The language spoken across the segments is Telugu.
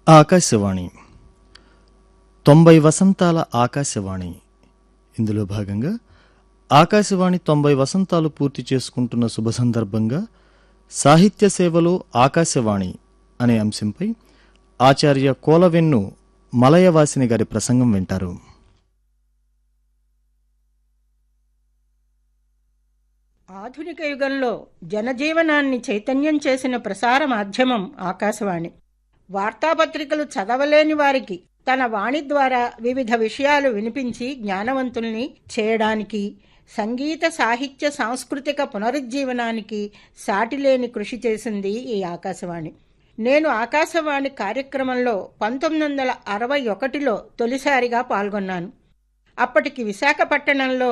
ఆకాశవాణి తొంభై వసంతాల ఆకాశవాణి ఇందులో భాగంగా ఆకాశవాణి తొంభై వసంతాలు పూర్తి చేసుకుంటున్న శుభ సందర్భంగా సాహిత్య సేవలో ఆకాశవాణి అనే అంశంపై ఆచార్య కోలవెన్ను మలయవాసిని గారి ప్రసంగం వింటారు ఆధునిక యుగంలో జనజీవనాన్ని చైతన్యం చేసిన ప్రసార మాధ్యమం ఆకాశవాణి వార్తాపత్రికలు చదవలేని వారికి తన వాణి ద్వారా వివిధ విషయాలు వినిపించి జ్ఞానవంతుల్ని చేయడానికి సంగీత సాహిత్య సాంస్కృతిక పునరుజ్జీవనానికి సాటిలేని కృషి చేసింది ఈ ఆకాశవాణి నేను ఆకాశవాణి కార్యక్రమంలో పంతొమ్మిది వందల అరవై ఒకటిలో తొలిసారిగా పాల్గొన్నాను అప్పటికి విశాఖపట్టణంలో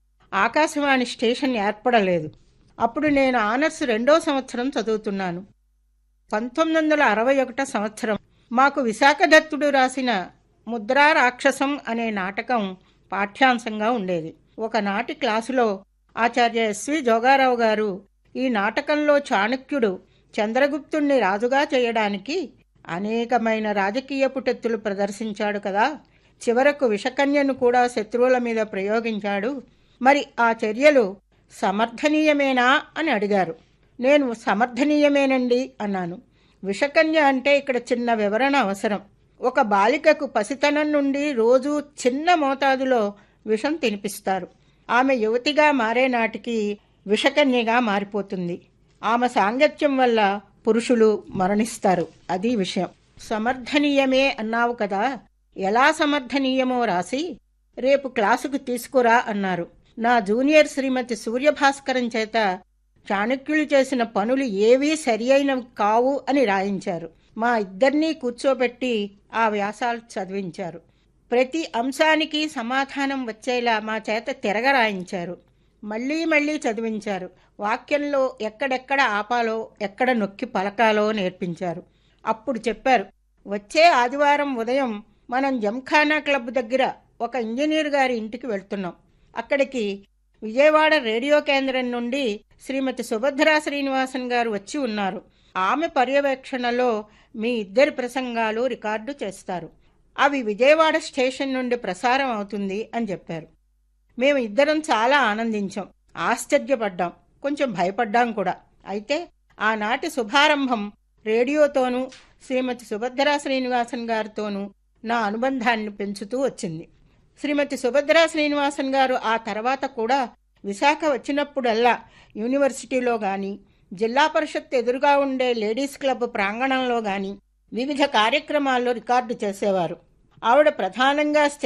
ఆకాశవాణి స్టేషన్ ఏర్పడలేదు అప్పుడు నేను ఆనర్స్ రెండో సంవత్సరం చదువుతున్నాను పంతొమ్మిది వందల అరవై ఒకటో సంవత్సరం మాకు విశాఖదత్తుడు రాసిన ముద్రా రాక్షసం అనే నాటకం పాఠ్యాంశంగా ఉండేది ఒకనాటి క్లాసులో ఆచార్య ఎస్వి జోగారావు గారు ఈ నాటకంలో చాణక్యుడు చంద్రగుప్తుణ్ణి రాజుగా చేయడానికి అనేకమైన రాజకీయ పుటెత్తులు ప్రదర్శించాడు కదా చివరకు విషకన్యను కూడా శత్రువుల మీద ప్రయోగించాడు మరి ఆ చర్యలు సమర్థనీయమేనా అని అడిగారు నేను సమర్థనీయమేనండి అన్నాను విషకన్య అంటే ఇక్కడ చిన్న వివరణ అవసరం ఒక బాలికకు పసితనం నుండి రోజు చిన్న మోతాదులో విషం తినిపిస్తారు ఆమె యువతిగా మారే నాటికి విషకన్యగా మారిపోతుంది ఆమె సాంగత్యం వల్ల పురుషులు మరణిస్తారు అది విషయం సమర్థనీయమే అన్నావు కదా ఎలా సమర్థనీయమో రాసి రేపు క్లాసుకు తీసుకురా అన్నారు నా జూనియర్ శ్రీమతి సూర్యభాస్కరం చేత చాణక్యులు చేసిన పనులు ఏవీ సరి అయినవి కావు అని రాయించారు మా ఇద్దరినీ కూర్చోబెట్టి ఆ వ్యాసాలు చదివించారు ప్రతి అంశానికి సమాధానం వచ్చేలా మా చేత తిరగరాయించారు మళ్ళీ మళ్ళీ చదివించారు వాక్యంలో ఎక్కడెక్కడ ఆపాలో ఎక్కడ నొక్కి పలకాలో నేర్పించారు అప్పుడు చెప్పారు వచ్చే ఆదివారం ఉదయం మనం జంఖానా క్లబ్ దగ్గర ఒక ఇంజనీర్ గారి ఇంటికి వెళ్తున్నాం అక్కడికి విజయవాడ రేడియో కేంద్రం నుండి శ్రీమతి సుభద్రా శ్రీనివాసన్ గారు వచ్చి ఉన్నారు ఆమె పర్యవేక్షణలో మీ ఇద్దరి ప్రసంగాలు రికార్డు చేస్తారు అవి విజయవాడ స్టేషన్ నుండి ప్రసారం అవుతుంది అని చెప్పారు మేము ఇద్దరం చాలా ఆనందించాం ఆశ్చర్యపడ్డాం కొంచెం భయపడ్డాం కూడా అయితే ఆనాటి శుభారంభం రేడియోతోనూ శ్రీమతి సుభద్రా శ్రీనివాసన్ గారితోనూ నా అనుబంధాన్ని పెంచుతూ వచ్చింది శ్రీమతి సుభద్రా శ్రీనివాసన్ గారు ఆ తర్వాత కూడా విశాఖ వచ్చినప్పుడల్లా యూనివర్సిటీలో గాని జిల్లా పరిషత్ ఎదురుగా ఉండే లేడీస్ క్లబ్ ప్రాంగణంలో గాని వివిధ కార్యక్రమాల్లో రికార్డు చేసేవారు ఆవిడ ప్రధానంగా